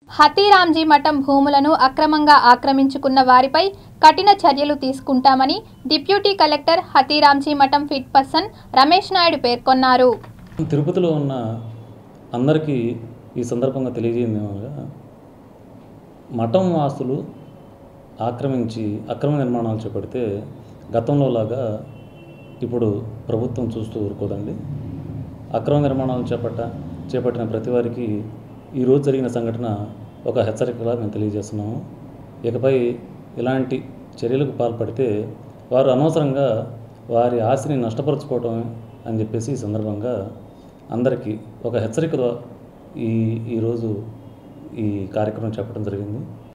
హతీరాంజీ మఠం భూములను అక్రమంగా ఆక్రమించుకున్న వారిపై కఠిన చర్యలు తీసుకుంటామని డిప్యూటీ కలెక్టర్ హతీరాంజీ మఠం ఫిట్ పర్సన్ రమేష్ నాయుడు పేర్కొన్నారు తిరుపతిలో ఉన్న అందరికీ ఈ సందర్భంగా తెలియజేయండి ఏమనగా మఠం ఆస్తులు ఆక్రమించి అక్రమ నిర్మాణాలు చేపడితే గతంలో లాగా ఇప్పుడు ప్రభుత్వం చూస్తూ ఊరుకోదండి అక్రమ నిర్మాణాలు చేపట్ట చేపట్టిన ప్రతి వారికి ఈరోజు జరిగిన సంఘటన ఒక హెచ్చరికగా మేము తెలియజేస్తున్నాము ఇకపై ఇలాంటి చర్యలకు పాల్పడితే వారు అనవసరంగా వారి ఆశని నష్టపరుచుకోవటం అని చెప్పేసి ఈ సందర్భంగా అందరికీ ఒక హెచ్చరిక ఈ ఈరోజు ఈ కార్యక్రమం చెప్పడం జరిగింది